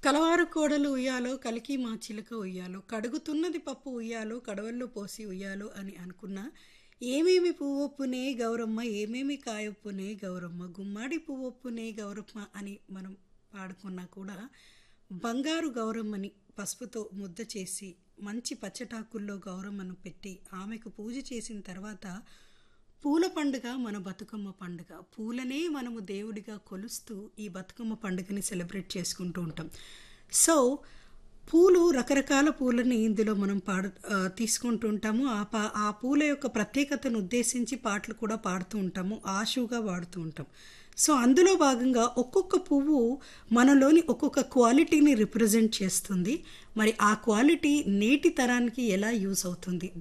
కలవారు కోడలు ఉయ్యాలో కలికి మా చిలుక ఉయ్యాలో కడుగుతున్నది పప్పు ఉయ్యాలో కడవల్లో పోసి ఉయ్యాలో అని అనుకున్నా ఏమేమి పువ్వొప్పునే గౌరమ్మ ఏమేమి కాయొప్పునే గౌరమ్మ గుమ్మాడి పువ్వొప్పునే గౌరమ్మ అని మనం పాడుకున్నా కూడా బంగారు గౌరమ్మని పసుపుతో ముద్ద చేసి మంచి పచ్చటాకుల్లో గౌరమ్మను పెట్టి ఆమెకు పూజ చేసిన తర్వాత పూల పండుగ మన బతుకమ్మ పండుగ పూలనే మనము దేవుడిగా కొలుస్తూ ఈ బతుకమ్మ పండుగని సెలబ్రేట్ చేసుకుంటూ ఉంటాం సో పూలు రకరకాల పూలని ఇందులో మనం పాడు ఆ, తీసుకుంటూ ఉంటాము ఆ పా ఆ పూల యొక్క ప్రత్యేకతను ఉద్దేశించి పాటలు కూడా పాడుతూ ఉంటాము ఆశుగా వాడుతూ ఉంటాం సో అందులో భాగంగా ఒక్కొక్క పువ్వు మనలోని ఒక్కొక్క క్వాలిటీని రిప్రజెంట్ చేస్తుంది మరి ఆ క్వాలిటీ నేటి తరానికి ఎలా యూస్ అవుతుంది